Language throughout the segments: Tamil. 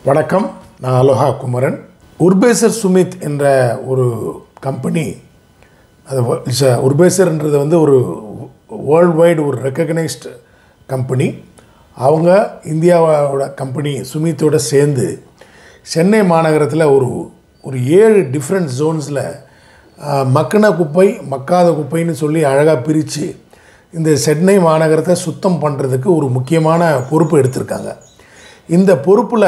வணக்கம் நான் அலோஹா குமரன் உர்பேசர் சுமித் என்ற ஒரு கம்பெனி அது இட்ஸ் உர்பேசர்ன்றது வந்து ஒரு வேர்ல்டு வைடு ஒரு ரெக்கக்னைஸ்டு கம்பெனி அவங்க இந்தியாவோட கம்பெனி சுமித்தோட சேர்ந்து சென்னை மாநகரத்தில் ஒரு ஒரு ஏழு டிஃப்ரெண்ட் ஜோன்ஸில் மக்கின குப்பை மக்காத குப்பைன்னு சொல்லி அழகாக பிரித்து இந்த சென்னை மாநகரத்தை சுத்தம் பண்ணுறதுக்கு ஒரு முக்கியமான பொறுப்பு எடுத்திருக்காங்க இந்த பொறுப்பில்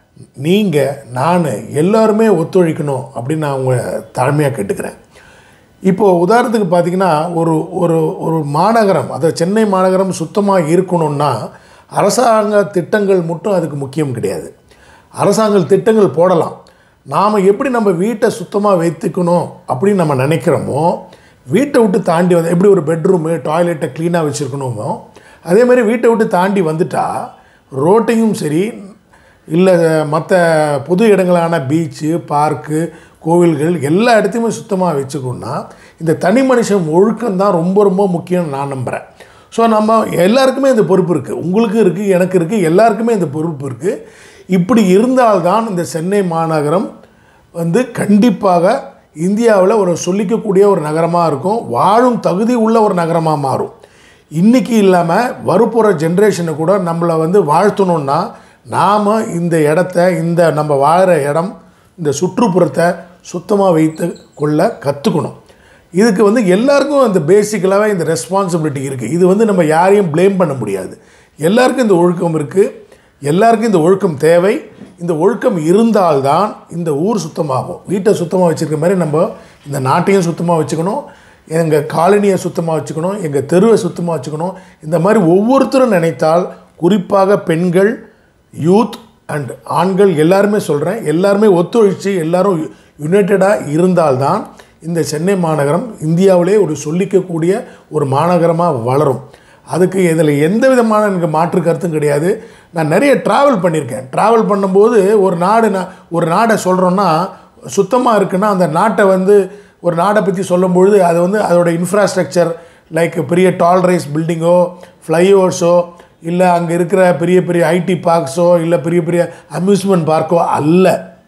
நீங்கள் நான் எல்லாருமே ஒத்துழைக்கணும் அப்படின்னு நான் உங்களை தாழ்மையாக கேட்டுக்கிறேன் இப்போது உதாரணத்துக்கு பார்த்தீங்கன்னா ஒரு ஒரு ஒரு மாநகரம் அதாவது சென்னை மாநகரம் சுத்தமாக இருக்கணும்னா அரசாங்க திட்டங்கள் மட்டும் அதுக்கு முக்கியம் கிடையாது அரசாங்க திட்டங்கள் போடலாம் நாம் எப்படி நம்ம வீட்டை சுத்தமாக வைத்துக்கணும் அப்படின்னு நம்ம நினைக்கிறோமோ வீட்டை விட்டு தாண்டி வந்து எப்படி ஒரு பெட்ரூமு டாய்லெட்டை க்ளீனாக வச்சுருக்கணுமோ அதே மாதிரி வீட்டை விட்டு தாண்டி வந்துட்டா ரோட்டையும் சரி இல்லை மற்ற பொது இடங்களான பீச்சு பார்க்கு கோவில்கள் எல்லா இடத்தையுமே சுத்தமாக வச்சுக்கணுன்னா இந்த தனி மனுஷன் ஒழுக்கம் தான் ரொம்ப ரொம்ப முக்கியம் நான் நம்புகிறேன் ஸோ நம்ம எல்லாருக்குமே இந்த பொறுப்பு இருக்குது உங்களுக்கு இருக்குது எனக்கு இருக்குது எல்லாருக்குமே இந்த பொறுப்பு இருக்குது இப்படி இருந்தால்தான் இந்த சென்னை மாநகரம் வந்து கண்டிப்பாக இந்தியாவில் ஒரு சொல்லிக்கக்கூடிய ஒரு நகரமாக இருக்கும் வாழும் தகுதி உள்ள ஒரு நகரமாக மாறும் இன்றைக்கி இல்லாமல் வரப்போகிற ஜென்ரேஷனை கூட நம்மளை வந்து வாழ்த்தணுன்னா நாம் இந்த இடத்த இந்த நம்ம வாழ்கிற இடம் இந்த சுற்றுப்புறத்தை சுத்தமாக வைத்து கொள்ள கற்றுக்கணும் இதுக்கு வந்து எல்லாருக்கும் இந்த பேசிக்கலாகவே இந்த ரெஸ்பான்சிபிலிட்டி இருக்குது இது வந்து நம்ம யாரையும் ப்ளேம் பண்ண முடியாது எல்லாருக்கும் இந்த ஒழுக்கம் இருக்குது எல்லாருக்கும் இந்த ஒழுக்கம் தேவை இந்த ஒழுக்கம் இருந்தால்தான் இந்த ஊர் சுத்தமாகும் வீட்டை சுத்தமாக வச்சுருக்க மாதிரி நம்ம இந்த நாட்டையும் சுத்தமாக வச்சுக்கணும் எங்கள் காலனியை சுத்தமாக வச்சுக்கணும் எங்கள் தெருவை சுத்தமாக வச்சுக்கணும் இந்த மாதிரி ஒவ்வொருத்தரும் நினைத்தால் குறிப்பாக பெண்கள் யூத் அண்ட் ஆண்கள் எல்லாருமே சொல்கிறேன் எல்லாருமே ஒத்துழைச்சு எல்லாரும் யுனைட்டடாக இருந்தால்தான் இந்த சென்னை மாநகரம் இந்தியாவிலே ஒரு சொல்லிக்கக்கூடிய ஒரு மாநகரமாக வளரும் அதுக்கு இதில் எந்த விதமான எனக்கு மாற்று கருத்தும் கிடையாது நான் நிறைய ட்ராவல் பண்ணியிருக்கேன் ட்ராவல் பண்ணும்போது ஒரு நாடு நான் ஒரு நாடை சொல்கிறோன்னா சுத்தமாக இருக்குன்னா அந்த நாட்டை வந்து ஒரு நாடை பற்றி சொல்லும்பொழுது அது வந்து அதோட இன்ஃப்ராஸ்ட்ரக்சர் லைக் பெரிய டால் ரைஸ் பில்டிங்கோ ஃப்ளைஓவர்ஸோ இல்லை அங்கே இருக்கிற பெரிய பெரிய ஐடி பார்க்ஸோ இல்லை பெரிய பெரிய அம்யூஸ்மெண்ட் பார்க்கோ அல்ல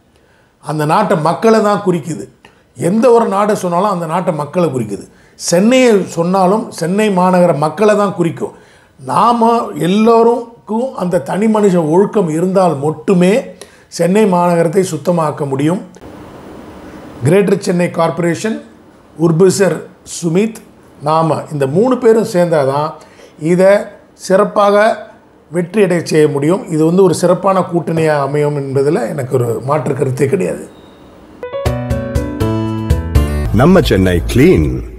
அந்த நாட்டை மக்களை தான் குறிக்குது எந்த ஒரு நாடை சொன்னாலும் அந்த நாட்டை மக்களை குறிக்குது சென்னையை சொன்னாலும் சென்னை மாநகர மக்களை தான் குறிக்கும் நாம் எல்லோருக்கும் அந்த தனி மனுஷ ஒழுக்கம் இருந்தால் மட்டுமே சென்னை மாநகரத்தை சுத்தமாக்க முடியும் greater Chennai corporation Urbaser Sumeet நாம் இந்த மூணு பேரும் சேர்ந்தால் தான் இதை சிறப்பாக வெற்றியடை செய்ய முடியும் இது வந்து ஒரு சிறப்பான கூட்டணியாக அமையும் என்பதில் எனக்கு ஒரு மாற்று கருத்தே கிடையாது நம்ம சென்னை கிளீன்